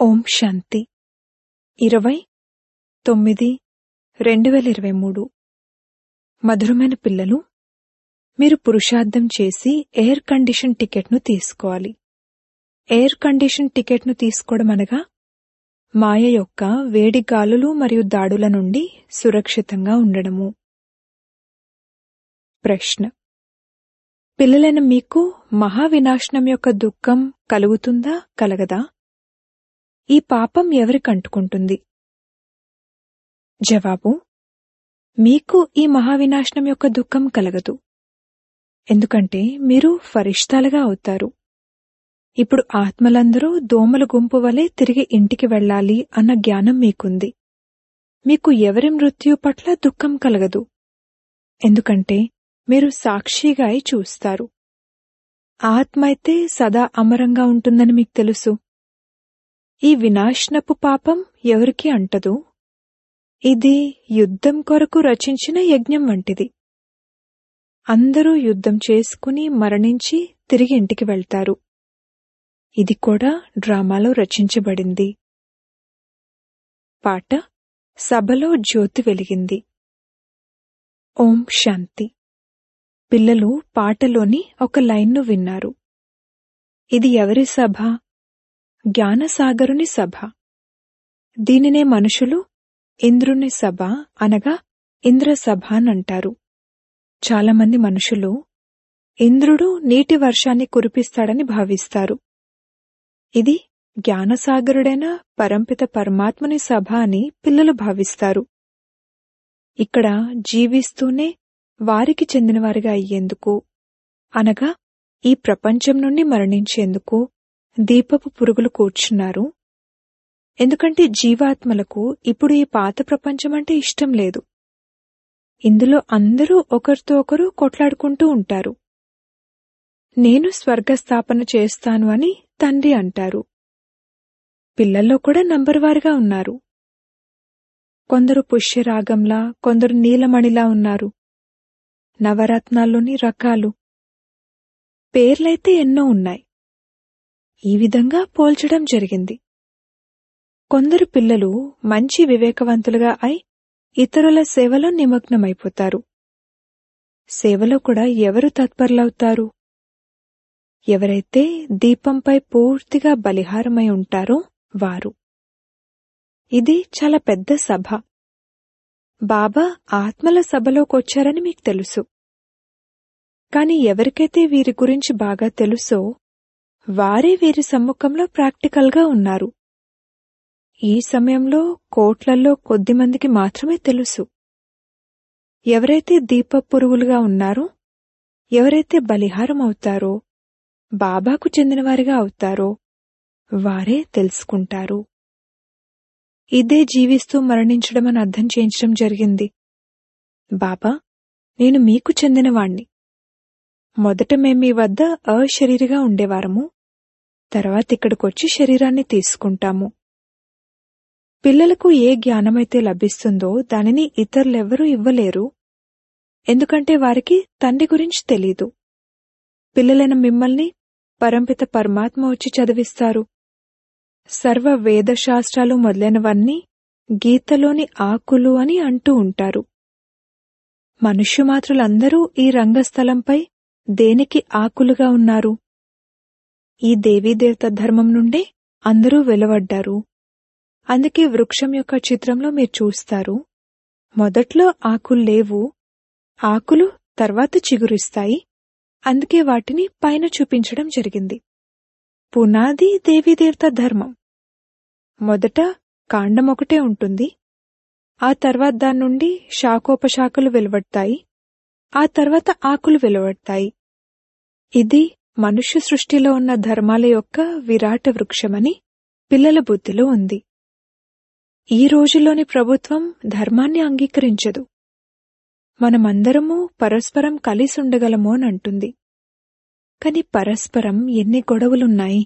ఓం శాంతి ఇరవై తొమ్మిది రెండు వేల ఇరవై మూడు మధురమైన పిల్లలు మీరు పురుషార్థం చేసి ఎయిర్ కండిషన్ టికెట్ను తీసుకోవాలి ఎయిర్ కండిషన్ టికెట్ను తీసుకోవడం అనగా మాయ యొక్క వేడి గాలులు మరియు దాడుల నుండి సురక్షితంగా ఉండడము ప్రశ్న పిల్లలైన మీకు మహావినాశనం యొక్క దుఃఖం కలుగుతుందా కలగదా ఈ పాపం ఎవరికి అంటుకుంటుంది జవాబు మీకు ఈ మహావినాశనం యొక్క దుఃఖం కలగదు ఎందుకంటే మీరు ఫరిష్టాలుగా అవుతారు ఇప్పుడు ఆత్మలందరూ దోమల గుంపు వలె తిరిగి ఇంటికి వెళ్ళాలి అన్న జ్ఞానం మీకుంది మీకు ఎవరి మృత్యు పట్ల దుఃఖం కలగదు ఎందుకంటే మీరు సాక్షిగా అయి చూస్తారు ఆత్మ అయితే సదా అమరంగా ఉంటుందని మీకు తెలుసు ఈ వినాశనపు పాపం ఎవరికి అంటదు ఇది యుద్ధం కొరకు రచించిన యజ్ఞం వంటిది అందరూ యుద్ధం చేసుకుని మరణించి తిరిగి ఇంటికి వెళ్తారు ఇది కూడా డ్రామాలో రచించబడింది పాట సభలో జ్యోతి వెలిగింది ఓం శాంతి పిల్లలు పాటలోని ఒక లైన్ను విన్నారు ఇది ఎవరి సభ జ్ఞానసాగరుని సభ దీనినే మనుషులు ఇంద్రుని సభ అనగా ఇంద్రసభ అంటారు చాలామంది మనుషులు ఇంద్రుడు నీటి వర్షాన్ని కురిపిస్తాడని భావిస్తారు ఇది జ్ఞానసాగరుడైన పరంపిత పరమాత్మని సభ అని పిల్లలు భావిస్తారు ఇక్కడ జీవిస్తూనే వారికి చెందినవారిగా అయ్యేందుకు అనగా ఈ ప్రపంచం నుండి మరణించేందుకు దీపపు పురుగులు కూర్చున్నారు ఎందుకంటే జీవాత్మలకు ఇప్పుడు ఈ పాత ప్రపంచం అంటే ఇష్టం లేదు ఇందులో అందరూ ఒకరితో ఒకరు కొట్లాడుకుంటూ ఉంటారు నేను స్వర్గస్థాపన చేస్తాను అని తండ్రి అంటారు పిల్లల్లో కూడా నంబర్ వారుగా ఉన్నారు కొందరు పుష్యరాగంలా కొందరు నీలమణిలా ఉన్నారు నవరత్నాల్లోని రకాలు పేర్లైతే ఎన్నో ఉన్నాయి ఈ విధంగా పోల్చడం జరిగింది కొందరు పిల్లలు మంచి వివేకవంతులుగా అయి ఇతరుల సేవలో నిమగ్నమైపోతారు సేవలో కూడా ఎవరు తత్పరులవుతారు ఎవరైతే దీపంపై పూర్తిగా బలిహారమై ఉంటారో వారు ఇది చాలా పెద్ద సభ బాబా ఆత్మల సభలోకొచ్చారని మీకు తెలుసు కాని ఎవరికైతే వీరి గురించి బాగా తెలుసో వారే వీరి సమ్ముఖంలో ప్రాక్టికల్గా ఉన్నారు ఈ సమయంలో కోట్లల్లో కొద్దిమందికి మాత్రమే తెలుసు ఎవరైతే దీప పురుగులుగా ఉన్నారో ఎవరైతే బలిహారం అవుతారో బాబాకు చెందినవారిగా అవుతారో వారే తెలుసుకుంటారు ఇదే జీవిస్తూ మరణించడం అని అర్థం చేయించడం జరిగింది బాబా నేను మీకు చెందినవాణ్ణి మొదట మేం మీ వద్ద అశరీరిగా ఉండేవారము తర్వాత ఇక్కడికొచ్చి శరీరాన్ని తీసుకుంటాము పిల్లలకు ఏ జ్ఞానమైతే లభిస్తుందో దానిని ఇతరులెవ్వరూ ఇవ్వలేరు ఎందుకంటే వారికి తండ్రి గురించి తెలీదు పిల్లలైన మిమ్మల్ని పరంపిత పరమాత్మ వచ్చి చదివిస్తారు సర్వ వేదశాస్త్రాలు మొదలైనవన్నీ గీతలోని ఆకులు అని అంటూ ఉంటారు మనుష్యమాతృలందరూ ఈ రంగస్థలంపై దేనికి ఆకులుగా ఉన్నారు ఈ దేవీదేవత ధర్మం నుండే అందరూ వెలువడ్డారు అందుకే వృక్షం యొక్క చిత్రంలో మీరు చూస్తారు మొదట్లో ఆకులు లేవు ఆకులు తర్వాత చిగురిస్తాయి అందుకే వాటిని పైన చూపించడం జరిగింది పునాది దేవీదేవత ధర్మం మొదట కాండం ఒకటే ఉంటుంది ఆ తర్వాత దాని నుండి శాఖోపశాఖలు వెలువడతాయి ఆ తర్వాత ఆకులు వెలువడతాయి ఇది మనుష్య సృష్టిలో ఉన్న ధర్మాల యొక్క విరాట వృక్షమని పిల్లల బుద్ధిలో ఉంది ఈ రోజుల్లోని ప్రభుత్వం ధర్మాన్ని అంగీకరించదు మనమందరము పరస్పరం కలిసి ఉండగలము అని అంటుంది కాని పరస్పరం ఎన్ని గొడవలున్నాయి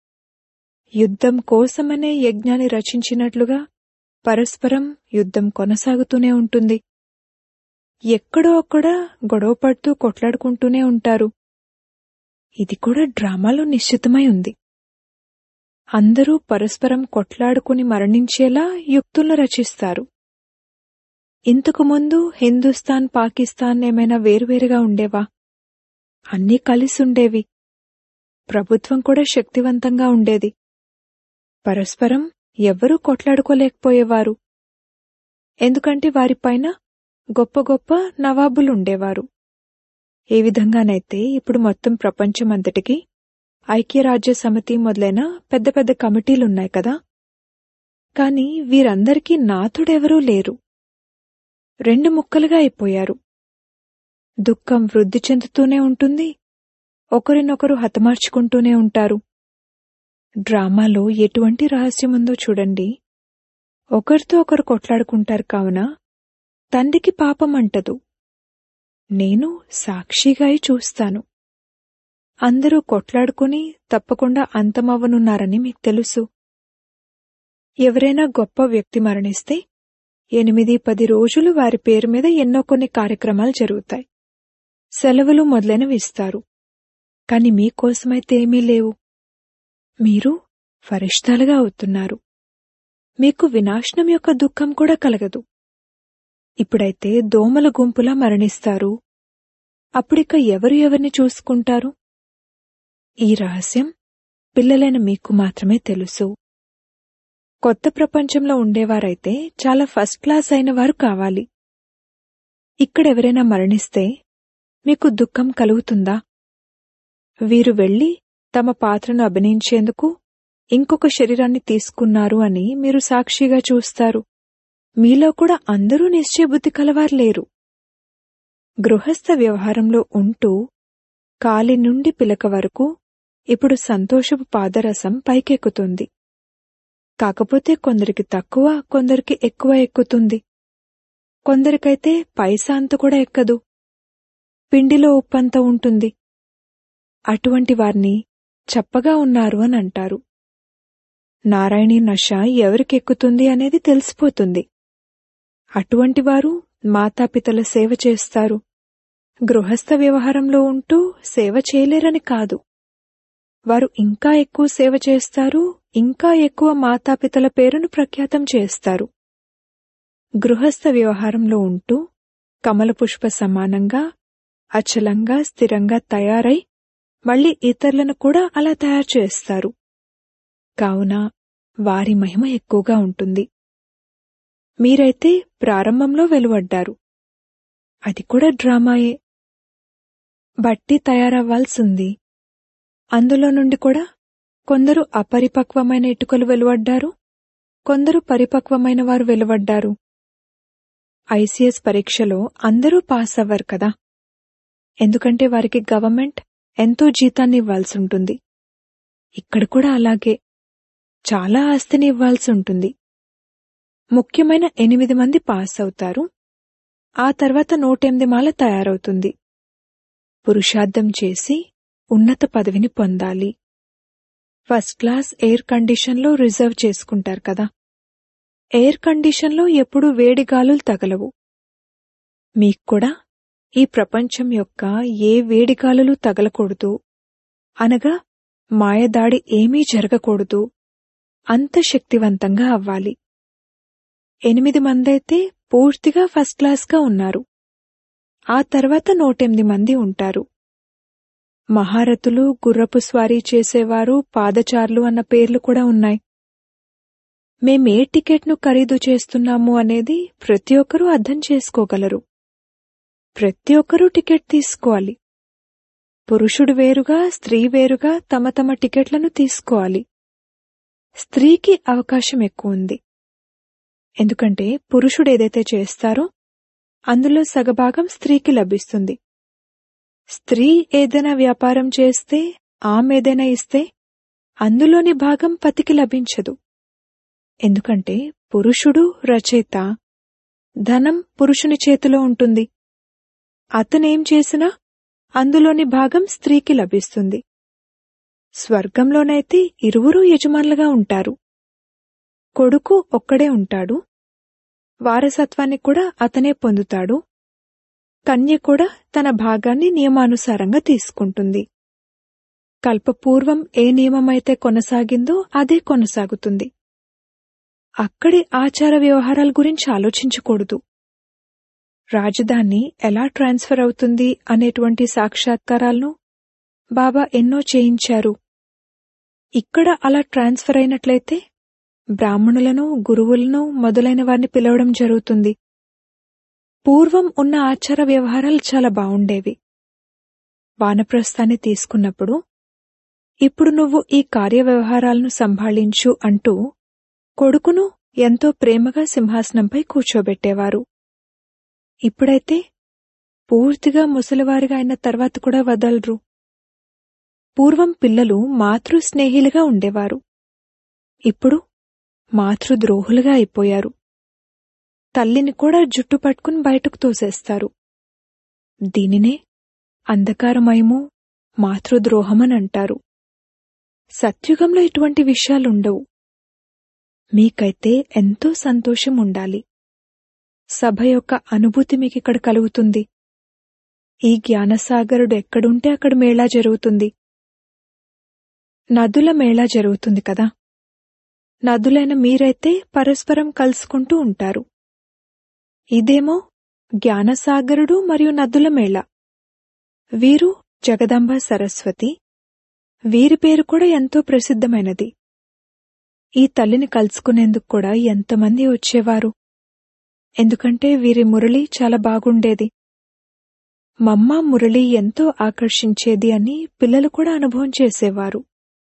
యుద్ధం కోసమనే యజ్ఞాన్ని రచించినట్లుగా పరస్పరం యుద్ధం కొనసాగుతూనే ఉంటుంది ఎక్కడో అక్కడ గొడవ పడుతూ కొట్లాడుకుంటూనే ఉంటారు ఇది కూడా డ్రామాలో నిశ్చితమై ఉంది అందరూ పరస్పరం కొట్లాడుకుని మరణించేలా యుక్తులను రచిస్తారు ఇంతకు ముందు హిందుస్థాన్ పాకిస్తాన్ ఏమైనా వేరువేరుగా ఉండేవా అన్నీ కలిసుండేవి ప్రభుత్వం కూడా శక్తివంతంగా ఉండేది పరస్పరం ఎవ్వరూ కొట్లాడుకోలేకపోయేవారు ఎందుకంటే వారిపైన గొప్ప గొప్ప నవాబులుండేవారు ఏ విధంగానైతే ఇప్పుడు మొత్తం ప్రపంచమంతటికి ఐక్యరాజ్య సమితి మొదలైన పెద్ద పెద్ద కమిటీలున్నాయి కదా కాని వీరందరికీ నాథుడెవరూ లేరు రెండు ముక్కలుగా అయిపోయారు దుఃఖం వృద్ధి చెందుతూనే ఉంటుంది ఒకరినొకరు హతమార్చుకుంటూనే ఉంటారు డ్రామాలో ఎటువంటి రహస్యముందో చూడండి ఒకరితో ఒకరు కొట్లాడుకుంటారు కావున తండ్రికి పాపం అంటదు నేను సాక్షిగా చూస్తాను అందరూ కొట్లాడుకుని తప్పకుండా అంతమవ్వనున్నారని మీకు తెలుసు ఎవరైనా గొప్ప వ్యక్తి మరణిస్తే ఎనిమిది పది రోజులు వారి పేరు మీద ఎన్నో కొన్ని కార్యక్రమాలు జరుగుతాయి సెలవులు మొదలైనవి ఇస్తారు కాని మీకోసమైతే ఏమీ లేవు మీరు ఫరిష్టాలుగా అవుతున్నారు మీకు వినాశనం యొక్క దుఃఖం కూడా కలగదు ఇప్పుడైతే దోమల గుంపులా మరణిస్తారు అప్పుడిక ఎవరు ఎవరిని చూసుకుంటారు ఈ రహస్యం పిల్లలైన మీకు మాత్రమే తెలుసు కొత్త ప్రపంచంలో ఉండేవారైతే చాలా ఫస్ట్ క్లాస్ అయిన వారు కావాలి ఇక్కడెవరైనా మరణిస్తే మీకు దుఃఖం కలుగుతుందా వీరు వెళ్లి తమ పాత్రను అభినయించేందుకు ఇంకొక శరీరాన్ని తీసుకున్నారు అని మీరు సాక్షిగా చూస్తారు మీలో కూడా అందరూ నిశ్చయబుద్ధి కలవారు లేరు గృహస్థ వ్యవహారంలో ఉంటూ కాలి నుండి పిలక వరకు ఇప్పుడు సంతోషపు పాదరసం పైకెక్కుతుంది కాకపోతే కొందరికి తక్కువ కొందరికి ఎక్కువ ఎక్కుతుంది కొందరికైతే పైసా అంత కూడా ఎక్కదు పిండిలో ఉప్పంత ఉంటుంది అటువంటి వారిని చప్పగా ఉన్నారు అని అంటారు నారాయణి నష ఎవరికెక్కుతుంది అనేది తెలిసిపోతుంది అటువంటి వారు మాతాపితల సేవ చేస్తారు గృహస్థ వ్యవహారంలో ఉంటూ సేవ చేయలేరని కాదు వారు ఇంకా ఎక్కువ సేవ చేస్తారు ఇంకా ఎక్కువ మాతాపితల పేరును ప్రఖ్యాతం చేస్తారు గృహస్థ వ్యవహారంలో ఉంటూ కమలపుష్ప సమానంగా అచలంగా స్థిరంగా తయారై మళ్ళీ ఇతరులను కూడా అలా తయారు చేస్తారు కావున వారి మహిమ ఎక్కువగా ఉంటుంది మీరైతే ప్రారంభంలో వెలువడ్డారు అది కూడా డ్రామాయే బట్టి తయారవ్వాల్సింది అందులో నుండి కూడా కొందరు అపరిపక్వమైన ఇటుకలు వెలువడ్డారు కొందరు పరిపక్వమైన వారు వెలువడ్డారు ఐసీఎస్ పరీక్షలో అందరూ పాస్ అవ్వరు కదా ఎందుకంటే వారికి గవర్నమెంట్ ఎంతో జీతాన్ని ఇవ్వాల్సి ఉంటుంది ఇక్కడ కూడా అలాగే చాలా ఆస్తిని ఇవ్వాల్సి ఉంటుంది ముఖ్యమైన ఎనిమిది మంది పాస్ అవుతారు ఆ తర్వాత నూటెనిమిది మాల తయారవుతుంది పురుషార్థం చేసి ఉన్నత పదవిని పొందాలి ఫస్ట్ క్లాస్ ఎయిర్ కండిషన్లో రిజర్వ్ చేసుకుంటారు కదా ఎయిర్ కండిషన్లో ఎప్పుడూ వేడి గాలులు తగలవు మీకు కూడా ఈ ప్రపంచం యొక్క ఏ వేడి గాలులు తగలకూడదు అనగా మాయదాడి ఏమీ జరగకూడదు అంత శక్తివంతంగా అవ్వాలి ఎనిమిది మందైతే పూర్తిగా ఫస్ట్ క్లాస్గా ఉన్నారు ఆ తర్వాత నూటెనిమిది మంది ఉంటారు మహారథులు గుర్రపు స్వారీ చేసేవారు పాదచారులు అన్న పేర్లు కూడా ఉన్నాయి మేమే టికెట్ను ఖరీదు చేస్తున్నాము అనేది ప్రతి ఒక్కరూ అర్థం చేసుకోగలరు ప్రతి ఒక్కరూ టికెట్ తీసుకోవాలి పురుషుడు వేరుగా స్త్రీ వేరుగా తమ తమ టికెట్లను తీసుకోవాలి స్త్రీకి అవకాశం ఎక్కువ ఉంది ఎందుకంటే పురుషుడు ఏదైతే చేస్తారో అందులో సగభాగం స్త్రీకి లభిస్తుంది స్త్రీ ఏదైనా వ్యాపారం చేస్తే ఆమెదైనా ఇస్తే అందులోని భాగం పతికి లభించదు ఎందుకంటే పురుషుడు రచయిత ధనం పురుషుని చేతిలో ఉంటుంది అతనేం చేసినా అందులోని భాగం స్త్రీకి లభిస్తుంది స్వర్గంలోనైతే ఇరువురూ యజమానులుగా ఉంటారు కొడుకు ఒక్కడే ఉంటాడు వారసత్వాన్ని కూడా అతనే పొందుతాడు కన్య కూడా తన భాగాన్ని నియమానుసారంగా తీసుకుంటుంది కల్పపూర్వం ఏ నియమమైతే కొనసాగిందో అదే కొనసాగుతుంది అక్కడి ఆచార వ్యవహారాల గురించి ఆలోచించకూడదు రాజధాని ఎలా ట్రాన్స్ఫర్ అవుతుంది అనేటువంటి సాక్షాత్కారాలను బాబా ఎన్నో చేయించారు ఇక్కడ అలా ట్రాన్స్ఫర్ అయినట్లయితే బ్రాహ్మణులను గురువులను మొదలైన వారిని పిలవడం జరుగుతుంది పూర్వం ఉన్న ఆచార వ్యవహారాలు చాలా బావుండేవి వానప్రస్థాన్ని తీసుకున్నప్పుడు ఇప్పుడు నువ్వు ఈ కార్య వ్యవహారాలను సంభాళించు అంటూ కొడుకును ఎంతో ప్రేమగా సింహాసనంపై కూర్చోబెట్టేవారు ఇప్పుడైతే పూర్తిగా ముసలివారిగా అయిన తర్వాత కూడా వదలరు పూర్వం పిల్లలు మాతృ స్నేహిలుగా ఉండేవారు ఇప్పుడు మాతృద్రోహులుగా అయిపోయారు తల్లిని కూడా జుట్టు పట్టుకుని బయటకు తోసేస్తారు దీనినే అంధకారమయము మాతృద్రోహమని అంటారు సత్యుగంలో ఇటువంటి విషయాలుండవు మీకైతే ఎంతో సంతోషం ఉండాలి సభ యొక్క అనుభూతి మీకిక్కడ కలుగుతుంది ఈ జ్ఞానసాగరుడు ఎక్కడుంటే అక్కడ మేళా జరుగుతుంది నదుల మేళా జరుగుతుంది కదా నదులైన మీరైతే పరస్పరం కలుసుకుంటూ ఉంటారు ఇదేమో జ్ఞానసాగరుడు మరియు నదుల మేళ వీరు జగదాంబ సరస్వతి వీరి పేరు కూడా ఎంతో ప్రసిద్ధమైనది ఈ తల్లిని కలుసుకునేందుకు కూడా ఎంతమంది వచ్చేవారు ఎందుకంటే వీరి మురళి చాలా బాగుండేది మమ్మ మురళి ఎంతో ఆకర్షించేది అని పిల్లలు కూడా అనుభవం చేసేవారు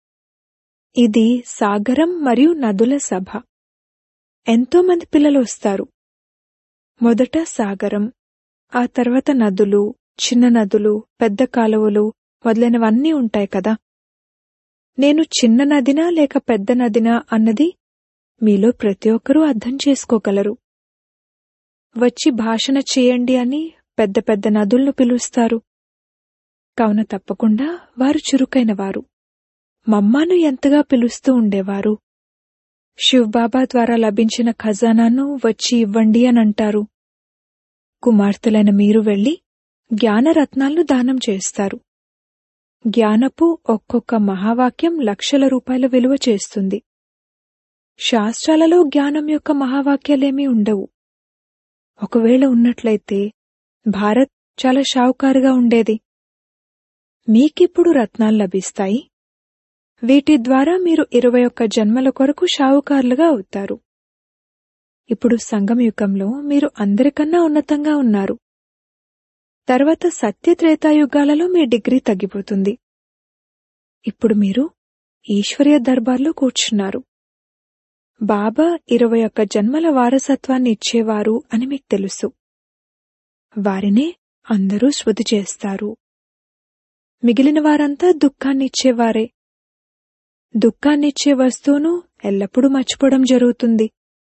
ఇది సాగరం మరియు నదుల సభ ఎంతో మంది పిల్లలు వస్తారు మొదట సాగరం ఆ తర్వాత నదులు చిన్న నదులు పెద్ద కాలువలు మొదలైనవన్నీ ఉంటాయి కదా నేను చిన్న నదినా లేక పెద్ద నదినా అన్నది మీలో ప్రతి ఒక్కరూ అర్థం చేసుకోగలరు వచ్చి భాషణ చేయండి అని పెద్ద పెద్ద నదులను పిలుస్తారు కావున తప్పకుండా వారు చురుకైన వారు మమ్మాను ఎంతగా పిలుస్తూ ఉండేవారు శివ్బాబా ద్వారా లభించిన ఖజానాను వచ్చి ఇవ్వండి అని అంటారు కుమార్తెలైన మీరు వెళ్లి జ్ఞానరత్నాలను దానం చేస్తారు జ్ఞానపు ఒక్కొక్క మహావాక్యం లక్షల రూపాయల విలువ చేస్తుంది శాస్త్రాలలో జ్ఞానం యొక్క మహావాక్యాలేమీ ఉండవు ఒకవేళ ఉన్నట్లయితే భారత్ చాలా షావుకారుగా ఉండేది మీకిప్పుడు రత్నాలు లభిస్తాయి వీటి ద్వారా మీరు ఇరవై ఒక్క జన్మల కొరకు షావుకారులుగా అవుతారు ఇప్పుడు సంగమయుగంలో మీరు అందరికన్నా ఉన్నతంగా ఉన్నారు తర్వాత సత్యత్రేతాయుగాలలో మీ డిగ్రీ తగ్గిపోతుంది ఇప్పుడు మీరు ఈశ్వర్య దర్బార్లో కూర్చున్నారు బాబా ఇరవై ఒక్క జన్మల వారసత్వాన్ని ఇచ్చేవారు అని మీకు తెలుసు వారినే అందరూ శృతి చేస్తారు మిగిలిన వారంతా దుఃఖాన్నిచ్చేవారే దుఃఖాన్నిచ్చే వస్తువును ఎల్లప్పుడూ మర్చిపోవడం జరుగుతుంది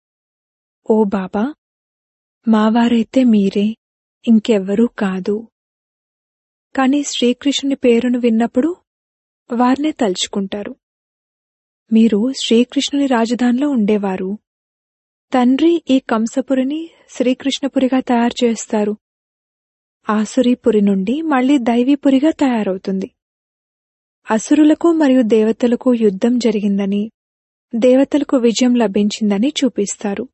ఓ బాబా మావారైతే మీరే ఇంకెవ్వరూ కాదు కాని శ్రీకృష్ణుని పేరును విన్నప్పుడు వారినే తలుచుకుంటారు మీరు శ్రీకృష్ణుని రాజధానిలో ఉండేవారు తండ్రి ఈ కంసపురిని శ్రీకృష్ణపురిగా తయారు చేస్తారు ఆసురీపురి నుండి మళ్లీ దైవీపురిగా తయారవుతుంది అసురులకు మరియు దేవతలకు యుద్ధం జరిగిందని దేవతలకు విజయం లభించిందని చూపిస్తారు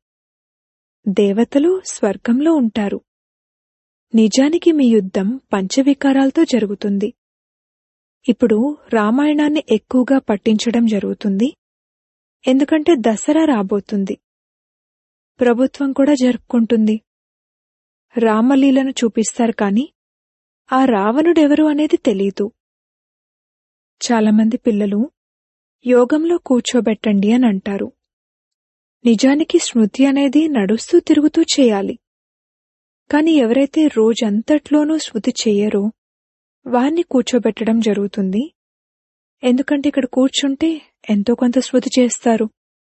దేవతలు స్వర్గంలో ఉంటారు నిజానికి మీ యుద్ధం పంచవికారాలతో జరుగుతుంది ఇప్పుడు రామాయణాన్ని ఎక్కువగా పట్టించడం జరుగుతుంది ఎందుకంటే దసరా రాబోతుంది ప్రభుత్వం కూడా జరుపుకుంటుంది రామలీలను చూపిస్తారు కాని ఆ రావణుడెవరు అనేది తెలీదు చాలామంది పిల్లలు యోగంలో కూర్చోబెట్టండి అని అంటారు నిజానికి స్మృతి అనేది నడుస్తూ తిరుగుతూ చేయాలి కాని ఎవరైతే రోజంతట్లోనూ స్మృతి చెయ్యరో వారిని కూర్చోబెట్టడం జరుగుతుంది ఎందుకంటే ఇక్కడ కూర్చుంటే ఎంతో కొంత స్మృతి చేస్తారు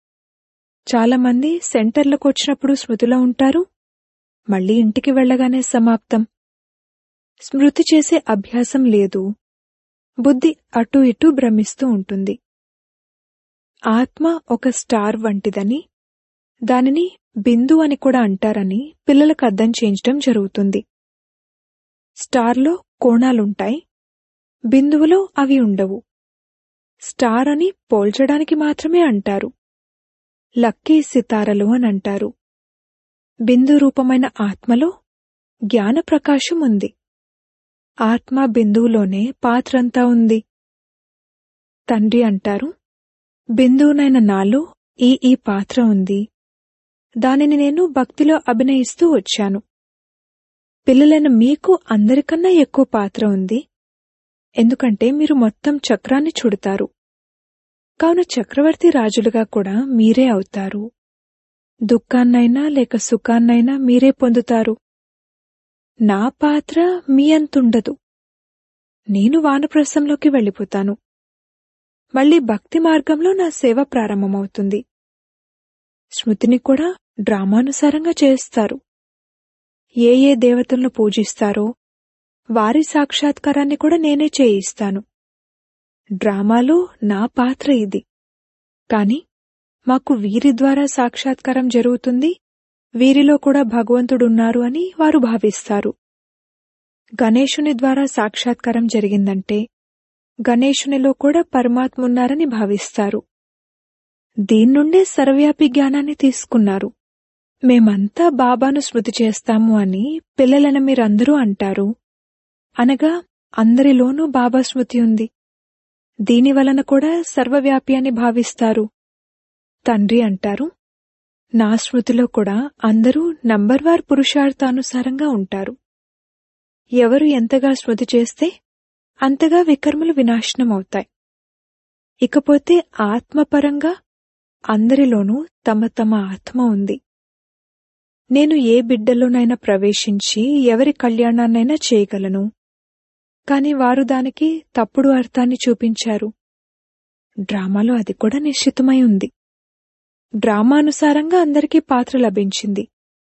చాలామంది సెంటర్లకు వచ్చినప్పుడు స్మృతిలో ఉంటారు మళ్ళీ ఇంటికి వెళ్లగానే సమాప్తం స్మృతి చేసే అభ్యాసం లేదు బుద్ధి అటూ ఇటూ భ్రమిస్తూ ఉంటుంది ఆత్మ ఒక స్టార్ వంటిదని దానిని బిందు అని కూడా అంటారని పిల్లలకు అర్థం చేయించడం జరుగుతుంది స్టార్లో కోణాలుంటాయి బిందువులో అవి ఉండవు స్టార్ అని పోల్చడానికి మాత్రమే అంటారు లక్కీ సితారలు అని అంటారు బిందు రూపమైన ఆత్మలో జ్ఞాన ప్రకాశం ఉంది ఆత్మ బిందువులోనే పాత్రంతా ఉంది తండ్రి అంటారు బిందువునైన నాలో ఈ ఈ పాత్ర ఉంది దానిని నేను భక్తిలో అభినయిస్తూ వచ్చాను పిల్లలైన మీకు అందరికన్నా ఎక్కువ పాత్ర ఉంది ఎందుకంటే మీరు మొత్తం చక్రాన్ని చుడతారు కావున చక్రవర్తి రాజులుగా కూడా మీరే అవుతారు దుఃఖాన్నైనా లేక సుఖాన్నైనా మీరే పొందుతారు నా పాత్ర మీ అంతుండదు నేను వానప్రస్థంలోకి వెళ్ళిపోతాను మళ్ళీ భక్తి మార్గంలో నా సేవ ప్రారంభమవుతుంది స్మృతిని కూడా డ్రామానుసారంగా చేస్తారు ఏ ఏ దేవతలను పూజిస్తారో వారి సాక్షాత్కారాన్ని కూడా నేనే చేయిస్తాను డ్రామాలో నా పాత్ర ఇది కాని మాకు వీరి ద్వారా సాక్షాత్కారం జరుగుతుంది వీరిలో కూడా భగవంతుడున్నారు అని వారు భావిస్తారు గణేశుని ద్వారా సాక్షాత్కారం జరిగిందంటే గణేశునిలో కూడా పరమాత్మ ఉన్నారని భావిస్తారు దీన్నుండే సర్వవ్యాపి జ్ఞానాన్ని తీసుకున్నారు మేమంతా బాబాను స్మృతి చేస్తాము అని పిల్లలను మీరందరూ అంటారు అనగా అందరిలోనూ బాబా స్మృతి ఉంది దీని వలన కూడా సర్వవ్యాపి అని భావిస్తారు తండ్రి అంటారు నా స్మృతిలో కూడా అందరూ నంబర్వార్ పురుషార్థానుసారంగా ఉంటారు ఎవరు ఎంతగా స్మృతి చేస్తే అంతగా వికర్మలు వినాశనమవుతాయి ఇకపోతే ఆత్మపరంగా అందరిలోనూ తమ తమ ఆత్మ ఉంది నేను ఏ బిడ్డలోనైనా ప్రవేశించి ఎవరి కళ్యాణాన్నైనా చేయగలను కాని వారు దానికి తప్పుడు అర్థాన్ని చూపించారు డ్రామాలో అది కూడా నిశ్చితమై ఉంది డ్రామానుసారంగా అందరికీ పాత్ర లభించింది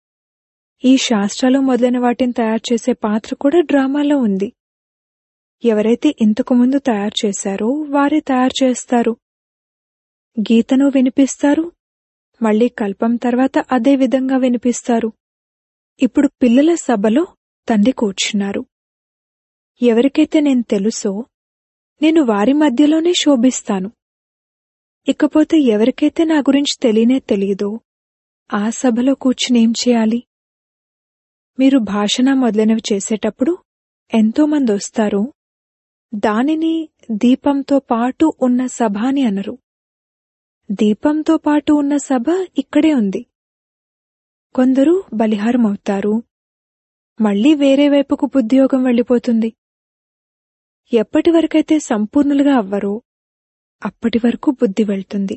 ఈ శాస్త్రాలు మొదలైన వాటిని తయారు చేసే పాత్ర కూడా డ్రామాలో ఉంది ఎవరైతే ఇంతకు ముందు తయారు చేశారో వారే తయారు చేస్తారు గీతను వినిపిస్తారు మళ్లీ కల్పం తర్వాత అదే విధంగా వినిపిస్తారు ఇప్పుడు పిల్లల సభలో తండ్రి కూర్చున్నారు ఎవరికైతే నేను తెలుసో నేను వారి మధ్యలోనే శోభిస్తాను ఇకపోతే ఎవరికైతే నా గురించి తెలియనే తెలియదో ఆ సభలో కూర్చుని ఏం చేయాలి మీరు భాషణ మొదలైనవి చేసేటప్పుడు ఎంతో మంది వస్తారు దానిని దీపంతో పాటు ఉన్న సభ అని అనరు దీపంతో పాటు ఉన్న సభ ఇక్కడే ఉంది కొందరు బలిహారం అవుతారు మళ్లీ వేరే వైపుకు బుద్ధియోగం వెళ్ళిపోతుంది ఎప్పటి వరకైతే సంపూర్ణులుగా అవ్వరో అప్పటి వరకు బుద్ధి వెళ్తుంది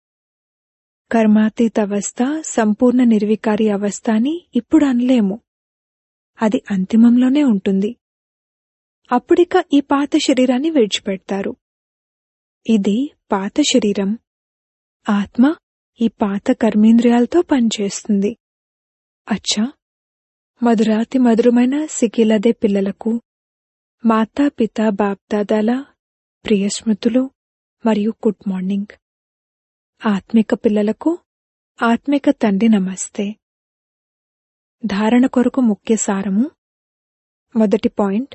కర్మాతీత అవస్థ సంపూర్ణ నిర్వికారి అవస్థ అని ఇప్పుడు అనలేము అది అంతిమంలోనే ఉంటుంది అప్పుడిక ఈ పాత శరీరాన్ని విడిచిపెడతారు ఇది పాత శరీరం ఆత్మ ఈ పాత కర్మేంద్రియాలతో పనిచేస్తుంది అచ్చా మధురాతి మధురమైన సికిలదే పిల్లలకు మాతా పిత బాప్దాదాల ప్రియ స్మృతులు మరియు గుడ్ మార్నింగ్ ఆత్మిక పిల్లలకు ఆత్మిక తండ్రి నమస్తే ధారణ కొరకు ముఖ్య సారము మొదటి పాయింట్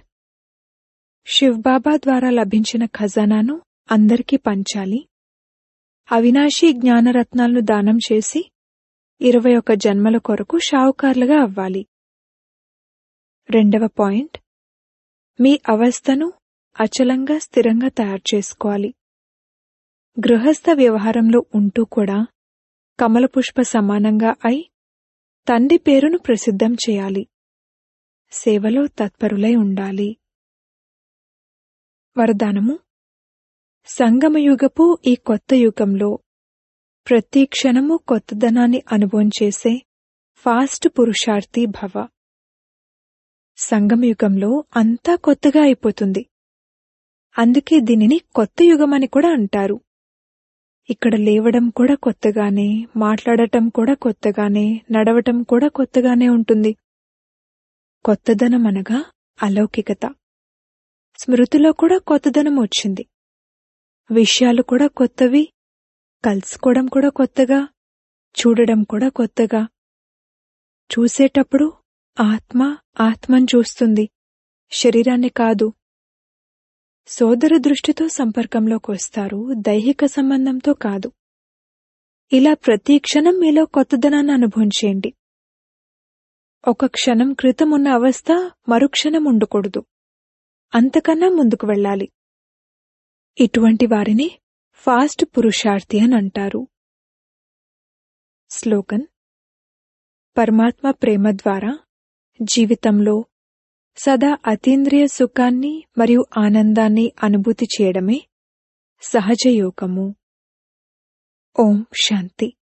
శివ్బాబా ద్వారా లభించిన ఖజానాను అందరికీ పంచాలి అవినాశీ జ్ఞానరత్నాలను దానం చేసి ఇరవై ఒక జన్మల కొరకు షావుకార్లుగా అవ్వాలి రెండవ పాయింట్ మీ అవస్థను అచలంగా స్థిరంగా తయారు చేసుకోవాలి గృహస్థ వ్యవహారంలో ఉంటూ కూడా కమలపుష్ప సమానంగా అయి తండ్రి పేరును ప్రసిద్ధం చేయాలి సేవలో తత్పరులై ఉండాలి వరదానము సంగమయుగపు ఈ కొత్త యుగంలో ప్రతి క్షణము కొత్తదనాన్ని అనుభవం చేసే ఫాస్ట్ పురుషార్థి భవ సంగమయుగంలో అంతా కొత్తగా అయిపోతుంది అందుకే దీనిని కొత్త యుగమని కూడా అంటారు ఇక్కడ లేవడం కూడా కొత్తగానే మాట్లాడటం కూడా కొత్తగానే నడవటం కూడా కొత్తగానే ఉంటుంది కొత్తదనం అనగా అలౌకికత స్మృతిలో కూడా కొత్తదనం వచ్చింది విషయాలు కూడా కొత్తవి కలుసుకోవడం కూడా కొత్తగా చూడడం కూడా కొత్తగా చూసేటప్పుడు ఆత్మ ఆత్మను చూస్తుంది శరీరాన్ని కాదు సోదర దృష్టితో సంపర్కంలోకి వస్తారు దైహిక సంబంధంతో కాదు ఇలా ప్రతి క్షణం మీలో కొత్తదనాన్ని అనుభవించేయండి ఒక క్షణం క్రితం ఉన్న అవస్థ మరుక్షణం ఉండకూడదు అంతకన్నా ముందుకు వెళ్ళాలి ఇటువంటి వారిని ఫాస్ట్ పురుషార్థి అని అంటారు స్లోగన్ పరమాత్మ ప్రేమ ద్వారా జీవితంలో సదా అతీంద్రియ సుఖాన్ని మరియు ఆనందాన్ని అనుభూతి చేయడమే సహజ యోగము ఓం శాంతి